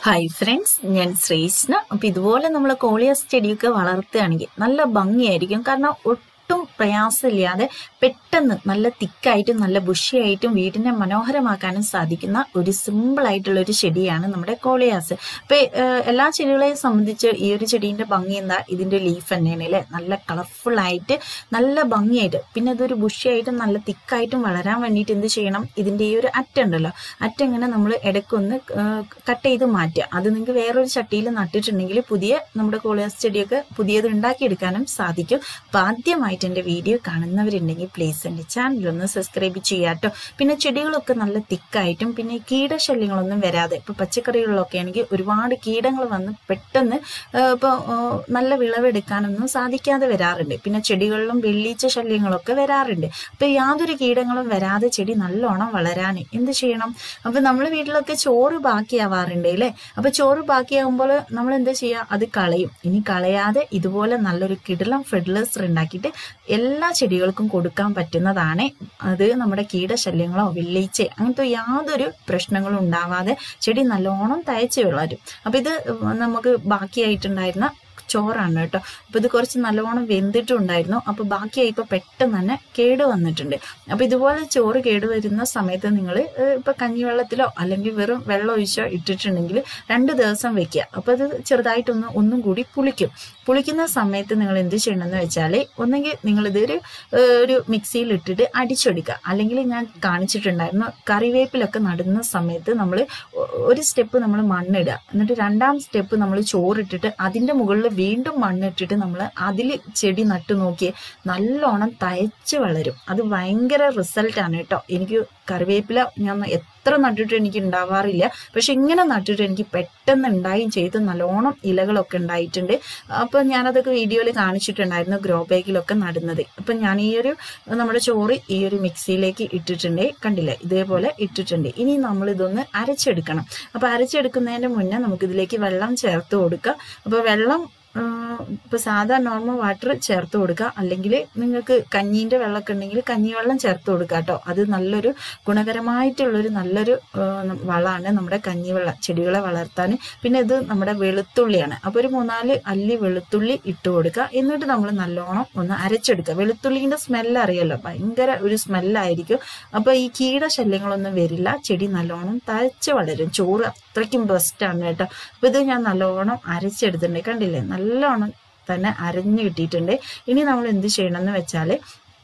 hi friends ഞാൻ ശ്രീഷ്ണ അപ്പം ഇതുപോലെ നമ്മൾ കോളിയസ് ചെടിയൊക്കെ വളർത്തുകയാണെങ്കിൽ നല്ല ഭംഗിയായിരിക്കും കാരണം ഒട്ടും പ്രയാസമില്ലാതെ പെട്ടെന്ന് നല്ല തിക്കായിട്ടും നല്ല ബുഷിയായിട്ടും വീടിനെ മനോഹരമാക്കാനും സാധിക്കുന്ന ഒരു സിമ്പിൾ ആയിട്ടുള്ള ഒരു ചെടിയാണ് നമ്മുടെ കോളിയാസ് അപ്പൊ ഏഹ്, എല്ലാ ചെടികളെയും സംബന്ധിച്ച് ഈ ഒരു ചെടീന്റെ ഭംഗി എന്താ ഇതിന്റെ ലീഫ് തന്നെയാണ് അല്ലെ നല്ല കളർഫുൾ ആയിട്ട് നല്ല ഭംഗിയായിട്ട് പിന്നെ അതൊരു ബുഷിയായിട്ടും നല്ല തിക്കായിട്ടും വളരാൻ വേണ്ടിയിട്ട് എന്ത് ചെയ്യണം ഇതിന്റെ ഈ ഒരു അറ്റുണ്ടല്ലോ അറ്റങ്ങനെ നമ്മൾ ഇടയ്ക്കൊന്ന് കട്ട് ചെയ്ത് മാറ്റുക അത് നിങ്ങൾക്ക് വേറൊരു ചട്ടിയിൽ നട്ടിട്ടുണ്ടെങ്കിൽ പുതിയ നമ്മുടെ കോളിയാസ് ചെടിയൊക്കെ പുതിയത് ഉണ്ടാക്കിയെടുക്കാനും സാധിക്കും അപ്പൊ ആദ്യമായിട്ട് എൻ്റെ വീഡിയോ കാണുന്നവരുണ്ടെങ്കിൽ പ്ലീസ് എൻ്റെ ചാനൽ ഒന്ന് സബ്സ്ക്രൈബ് ചെയ്യാട്ടോ പിന്നെ ചെടികളൊക്കെ നല്ല തിക്കായിട്ടും പിന്നെ കീടശല്യങ്ങളൊന്നും വരാതെ ഇപ്പൊ പച്ചക്കറികളിലൊക്കെ ആണെങ്കിൽ ഒരുപാട് കീടങ്ങൾ വന്ന് പെട്ടെന്ന് ഇപ്പോൾ നല്ല വിളവെടുക്കാനൊന്നും സാധിക്കാതെ വരാറുണ്ട് പിന്നെ ചെടികളിലും വെള്ളീച്ച ശല്യങ്ങളൊക്കെ വരാറുണ്ട് അപ്പൊ യാതൊരു കീടങ്ങളും വരാതെ ചെടി നല്ലോണം വളരാൻ എന്ത് ചെയ്യണം അപ്പൊ നമ്മൾ വീട്ടിലൊക്കെ ചോറ് ബാക്കിയാവാറുണ്ട് അല്ലേ അപ്പൊ ചോറ് ബാക്കിയാകുമ്പോൾ നമ്മൾ എന്താ ചെയ്യുക അത് കളയും ഇനി കളയാതെ ഇതുപോലെ നല്ലൊരു കിടിലം ഫെർട്ടിലൈസർ ഉണ്ടാക്കിയിട്ട് എല്ലാ ചെടികൾക്കും കൊടുക്കാൻ പറ്റുന്നതാണ് അത് നമ്മുടെ കീടശല്യങ്ങളോ വെള്ളീച്ച അങ്ങനത്തെ യാതൊരു പ്രശ്നങ്ങളും ഉണ്ടാവാതെ ചെടി നല്ലോണം തയച്ച് വളരും അപ്പൊ ഇത് നമുക്ക് ബാക്കിയായിട്ടുണ്ടായിരുന്ന ചോറാണ് കേട്ടോ അപ്പൊ ഇത് കുറച്ച് നല്ലോണം വെന്തിട്ടുണ്ടായിരുന്നു അപ്പൊ ബാക്കിയായിപ്പോ പെട്ടെന്ന് തന്നെ കേട് വന്നിട്ടുണ്ട് അപ്പൊ ഇതുപോലെ ചോറ് കേട് വരുന്ന സമയത്ത് നിങ്ങൾ ഇപ്പൊ കഞ്ഞിവെള്ളത്തിലോ അല്ലെങ്കിൽ വെറും വെള്ളം ഒഴിച്ചോ ഇട്ടിട്ടുണ്ടെങ്കിൽ രണ്ട് ദിവസം വെക്കുക അപ്പൊ അത് ചെറുതായിട്ടൊന്ന് ഒന്നും കൂടി പുളിക്കും പുളിക്കുന്ന സമയത്ത് നിങ്ങൾ എന്ത് ചെയ്യണമെന്ന് വെച്ചാൽ ഒന്നെങ്കിൽ നിങ്ങൾ ഇതൊരു ഏഹ്, ഒരു മിക്സിയിൽ ഇട്ടിട്ട് അടിച്ചെടുക്കുക അല്ലെങ്കിൽ ഞാൻ കാണിച്ചിട്ടുണ്ടായിരുന്നു കറിവേപ്പിലൊക്കെ നടുന്ന സമയത്ത് നമ്മൾ ഒരു സ്റ്റെപ്പ് നമ്മൾ മണ്ണിടുക എന്നിട്ട് രണ്ടാം സ്റ്റെപ്പ് നമ്മൾ ചോറിട്ടിട്ട് അതിന്റെ മുകളിൽ വീണ്ടും മണ്ണിട്ടിട്ട് നമ്മൾ അതിൽ ചെടി നട്ടു നോക്കിയേ നല്ലോണം തയച്ച് വളരും അത് ഭയങ്കര റിസൾട്ടാണ് കേട്ടോ എനിക്ക് കറിവേപ്പില ഞാൻ എത്ര നട്ടിട്ട് എനിക്ക് ഉണ്ടാവാറില്ല പക്ഷെ ഇങ്ങനെ നട്ടിട്ട് എനിക്ക് പെട്ടെന്ന് ഉണ്ടായും ചെയ്ത് നല്ലോണം ഇലകളൊക്കെ ഉണ്ടായിട്ടുണ്ട് അപ്പൊ ഞാനതൊക്കെ വീഡിയോയിൽ കാണിച്ചിട്ടുണ്ടായിരുന്നു ഗ്രോ ബാഗിലൊക്കെ നടുന്നത് അപ്പൊ ഞാൻ ഈ ഒരു നമ്മുടെ ചോറ് ഈ ഒരു മിക്സിയിലേക്ക് ഇട്ടിട്ടുണ്ട് കണ്ടില്ലേ ഇതേപോലെ ഇട്ടിട്ടുണ്ട് ഇനി നമ്മൾ ഇതൊന്ന് അരച്ചെടുക്കണം അപ്പൊ അരച്ചെടുക്കുന്നതിന് മുന്നേ നമുക്ക് ഇതിലേക്ക് വെള്ളം ചേർത്ത് കൊടുക്കുക അപ്പൊ വെള്ളം ഇപ്പൊ സാധാ നോർമൽ വാട്ടർ ചേർത്ത് കൊടുക്കുക അല്ലെങ്കിൽ നിങ്ങൾക്ക് കഞ്ഞീന്റെ വെള്ളമൊക്കെ ഉണ്ടെങ്കിൽ കഞ്ഞിവെള്ളം ചേർത്ത് കൊടുക്കുക കേട്ടോ അത് നല്ലൊരു ഗുണകരമായിട്ടുള്ളൊരു നല്ലൊരു ആ, വളമാണ് നമ്മുടെ കഞ്ഞിവെള്ളം ചെടികളെ വളർത്താൻ പിന്നെ ഇത് നമ്മുടെ വെളുത്തുള്ളിയാണ് അപ്പൊ ഒരു മൂന്നാല് അല്ലി വെളുത്തുള്ളി ഇട്ട് കൊടുക്കുക എന്നിട്ട് നമ്മൾ നല്ലോണം ഒന്ന് അരച്ചെടുക്കുക വെളുത്തുള്ളിന്റെ സ്മെല്ല് അറിയാലോ ഭയങ്കര ഒരു സ്മെല്ലായിരിക്കും അപ്പൊ ഈ കീടശല്യങ്ങളൊന്നും വരില്ല ചെടി നല്ലോണം തഴച്ച് വളരും ചോറ് അത്രയ്ക്കും ബെസ്റ്റ് ആണ് കേട്ടോ അപ്പൊ ഇത് ഞാൻ നല്ലോണം അരച്ചെടുത്തിട്ടുണ്ട് കണ്ടില്ലേ നല്ലോണം തന്നെ അരഞ്ഞു കിട്ടിയിട്ടുണ്ട് ഇനി നമ്മൾ എന്ത് ചെയ്യണം എന്ന് വെച്ചാല്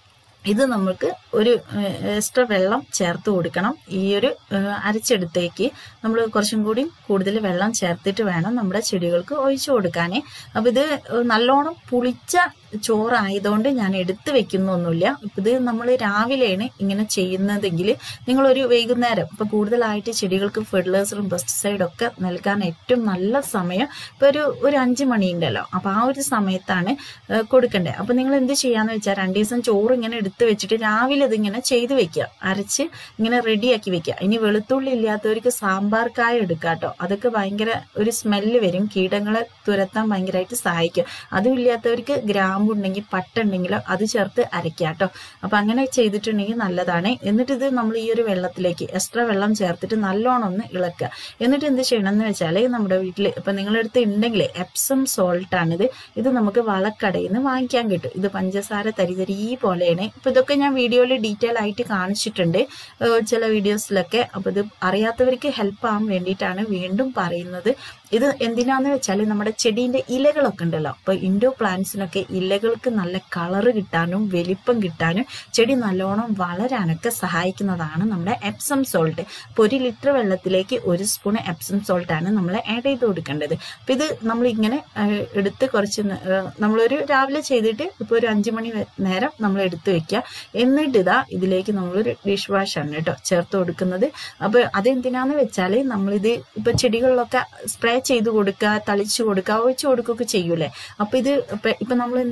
ഇത് നമുക്ക് ഒരു എക്സ്ട്രാ വെള്ളം ചേർത്ത് കൊടുക്കണം ഈ ഒരു ഏഹ്, അരച്ചെടുത്തേക്ക് നമ്മൾ കുറച്ചും കൂടി കൂടുതൽ വെള്ളം ചേർത്തിട്ട് വേണം നമ്മുടെ ചെടികൾക്ക് ഒഴിച്ചു കൊടുക്കാനേ അപ്പൊ ഇത് നല്ലോണം പുളിച്ച ചോറായതുകൊണ്ട് ഞാൻ എടുത്ത് വെക്കുന്നൊന്നുമില്ല ഇപ്പൊ ഇത് നമ്മൾ രാവിലെയാണ് ഇങ്ങനെ ചെയ്യുന്നതെങ്കിൽ നിങ്ങളൊരു വൈകുന്നേരം ഇപ്പൊ കൂടുതലായിട്ട് ചെടികൾക്ക് ഫെർട്ടിലൈസറും പെസ്റ്റിസൈഡും ഒക്കെ നൽകാൻ ഏറ്റവും നല്ല സമയം ഇപ്പൊ ഒരു ഒരു അഞ്ച് മണി ഉണ്ടല്ലോ അപ്പൊ ആ ഒരു സമയത്താണ് ഏഹ്, കൊടുക്കേണ്ടത് അപ്പൊ നിങ്ങൾ എന്ത് ചെയ്യാന്ന് വെച്ചാൽ രണ്ടു ദിവസം ചോറ് ഇങ്ങനെ എടുത്ത് വെച്ചിട്ട് രാവിലെ ഇതിങ്ങനെ ചെയ്ത് വെക്കുക അരച്ച് ഇങ്ങനെ റെഡിയാക്കി വെക്കുക ഇനി വെളുത്തുള്ളി ഇല്ലാത്തവർക്ക് സാമ്പാർ കായ എടുക്കുക കേട്ടോ അതൊക്കെ ഭയങ്കര ഒരു സ്മെല്ല് വരും കീടങ്ങളെ തുരത്താൻ ഭയങ്കരമായിട്ട് സഹായിക്കും അതും ഇല്ലാത്തവർക്ക് ഗ്രാമ്പ് ഉണ്ടെങ്കിൽ പട്ട ഉണ്ടെങ്കിലോ അത് ചേർത്ത് അരയ്ക്കുക കേട്ടോ അപ്പൊ അങ്ങനെ ചെയ്തിട്ടുണ്ടെങ്കിൽ നല്ലതാണ് എന്നിട്ട് ഇത് നമ്മൾ ഈ ഒരു വെള്ളത്തിലേക്ക് എക്സ്ട്രാ വെള്ളം ചേർത്തിട്ട് നല്ലോണം ഒന്ന് ഇളക്കുക എന്നിട്ട് എന്ത് ചെയ്യണം എന്ന് വെച്ചാൽ നമ്മുടെ വീട്ടിൽ ഇപ്പൊ നിങ്ങളുടെ അടുത്ത് ഉണ്ടെങ്കിൽ എപ്സം സോൾട്ട് ആണിത് ഇത് നമുക്ക് വളക്കടയിൽ നിന്ന് വാങ്ങിക്കാൻ കിട്ടും ഇത് പഞ്ചസാര തരിതരി പോലെയാണ് ഇപ്പൊ ഇതൊക്കെ ഞാൻ വീഡിയോയിൽ ഡീറ്റെയിൽ ആയിട്ട് കാണിച്ചിട്ടുണ്ട് ഏഹ് ചില വീഡിയോസിലൊക്കെ അപ്പൊ ഇത് അറിയാത്തവർക്ക് ഹെൽപ്പ് ആവാൻ വേണ്ടിയിട്ടാണ് വീണ്ടും പറയുന്നത് ഇത് എന്തിനാന്ന് വെച്ചാൽ നമ്മുടെ ചെടീന്റെ ഇലകളൊക്കെ ഉണ്ടല്ലോ അപ്പൊ ഇൻഡോ പ്ലാന്റ്സിനൊക്കെ ഇലകൾക്ക് നല്ല കളറ് കിട്ടാനും വലിപ്പം കിട്ടാനും ചെടി നല്ലോണം വളരാനൊക്കെ സഹായിക്കുന്നതാണ് നമ്മുടെ എപ്സം സോൾട്ട് അപ്പൊ ഒരു ലിറ്റർ വെള്ളത്തിലേക്ക് ഒരു സ്പൂൺ എപ്സം സോൾട്ട് ആണ് നമ്മൾ ആഡ് ചെയ്ത് കൊടുക്കേണ്ടത് അപ്പൊ ഇത് നമ്മൾ ഇങ്ങനെ ഏഹ്, എടുത്ത് കുറച്ച് നേ- ഏഹ്, നമ്മളൊരു രാവിലെ ചെയ്തിട്ട് ഇപ്പൊ ഒരു അഞ്ചു മണി വരെ- നേരം നമ്മൾ എടുത്ത് വെക്കുക എന്നിട്ട് ഇതാ ഇതിലേക്ക് നമ്മളൊരു ഡിഷ് വാഷ് ആണ് കേട്ടോ ചേർത്ത് കൊടുക്കുന്നത് അപ്പൊ അതെന്തിനാന്ന് വെച്ചാൽ നമ്മളിത് ഇപ്പൊ ചെടികളിലൊക്കെ സ്പ്രേ ചെയ്ത് കൊടുക്കുക തളിച്ചു കൊടുക്കുക ഒഴിച്ചു കൊടുക്കുകയൊക്കെ ചെയ്യൂലേ അപ്പൊ ഇത് ഇപ്പൊ ഇപ്പൊ നമ്മൾ എന്തെങ്കിലും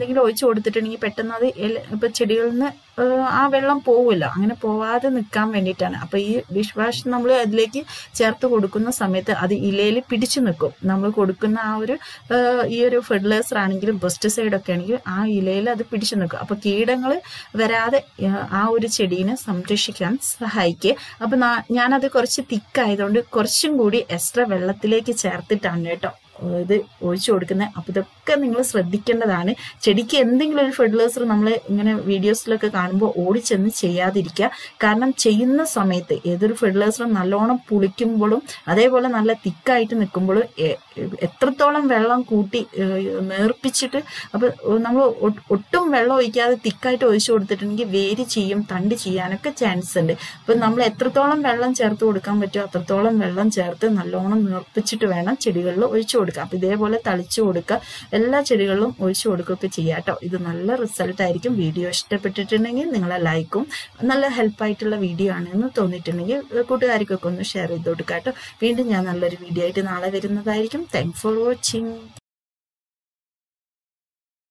എന്തെങ്കിലും ഒഴിച്ചു കൊടുത്തിട്ടുണ്ടെങ്കിൽ പെട്ടെന്ന് അത് ഇല- ഇപ്പൊ ചെടികളിൽ നിന്ന് ഏഹ്, ആ വെള്ളം പോവില്ല അങ്ങനെ പോവാതെ നിൽക്കാൻ വേണ്ടിയിട്ടാണ് അപ്പൊ ഈ ഡിഷ് വാഷ് നമ്മൾ അതിലേക്ക് ചേർത്ത് കൊടുക്കുന്ന സമയത്ത് അത് ഇലയിൽ പിടിച്ചു നിൽക്കും നമ്മൾ കൊടുക്കുന്ന ആ ഒരു ഏഹ്, ഈ ഒരു ഫെർട്ടിലൈസർ ആണെങ്കിലും പെസ്റ്റിസൈഡ് ഒക്കെ ആണെങ്കിലും ആ ഇലയിൽ അത് പിടിച്ചു നിൽക്കും അപ്പൊ കീടങ്ങൾ വരാതെ ഏഹ്, ആ ഒരു ചെടീനെ സംരക്ഷിക്കാൻ സഹായിക്കുക അപ്പൊ നാ- ഞാനത് കുറച്ച് തിക്കായതുകൊണ്ട് കുറച്ചും കൂടി എക്സ്ട്രാ വെള്ളത്തിലേക്ക് ചേർത്തിട്ടാണ് കേട്ടോ ഇത് ഒഴിച്ചു കൊടുക്കുന്നത് അപ്പൊ ഇതൊക്കെ നിങ്ങൾ ശ്രദ്ധിക്കേണ്ടതാണ് ചെടിക്ക് എന്തെങ്കിലും ഒരു ഫെർട്ടിലൈസർ നമ്മൾ ഇങ്ങനെ വീഡിയോസിലൊക്കെ കാണുമ്പോൾ ഓടിച്ചെന്ന് ചെയ്യാതിരിക്കുക കാരണം ചെയ്യുന്ന സമയത്ത് ഏതൊരു ഫെർട്ടിലൈസറും നല്ലോണം പുളിക്കുമ്പോഴും അതേപോലെ നല്ല തിക്കായിട്ട് നിൽക്കുമ്പോഴും എ- എത്രത്തോളം വെള്ളം കൂട്ടി ഏഹ്, നേർപ്പിച്ചിട്ട് അപ്പൊ നമ്മൾ ഒട്ടും വെള്ളം ഒഴിക്കാതെ തിക്കായിട്ട് ഒഴിച്ചു കൊടുത്തിട്ടുണ്ടെങ്കിൽ വേര് ചെയ്യും തണ്ട് ചെയ്യാനൊക്കെ ചാൻസ് ഉണ്ട് അപ്പൊ നമ്മൾ എത്രത്തോളം വെള്ളം ചേർത്ത് കൊടുക്കാൻ പറ്റുമോ അത്രത്തോളം വെള്ളം ചേർത്ത് നല്ലോണം നേർപ്പിച്ചിട്ട് വേണം ചെടികളിൽ ഒഴിച്ചു കൊടുക്കുക അപ്പൊ ഇതേപോലെ തളിച്ചു കൊടുക്കുക എല്ലാ ചെടികളിലും ഒഴിച്ചു കൊടുക്കുകയൊക്കെ ചെയ്യാം കേട്ടോ ഇത് നല്ല റിസൾട്ട് ആയിരിക്കും വീഡിയോ ഇഷ്ടപ്പെട്ടിട്ടുണ്ടെങ്കിൽ നിങ്ങളെ ലൈക്കും നല്ല ഹെൽപ്പായിട്ടുള്ള വീഡിയോ ആണെന്ന് തോന്നിയിട്ടുണ്ടെങ്കിൽ കൂട്ടുകാർക്കൊക്കെ ഒന്ന് ഷെയർ ചെയ്ത് കൊടുക്കാം കേട്ടോ വീണ്ടും ഞാൻ നല്ലൊരു വീഡിയോ ആയിട്ട് നാളെ വരുന്നതായിരിക്കും താങ്ക്സ് ഫോർ വാച്ചിങ്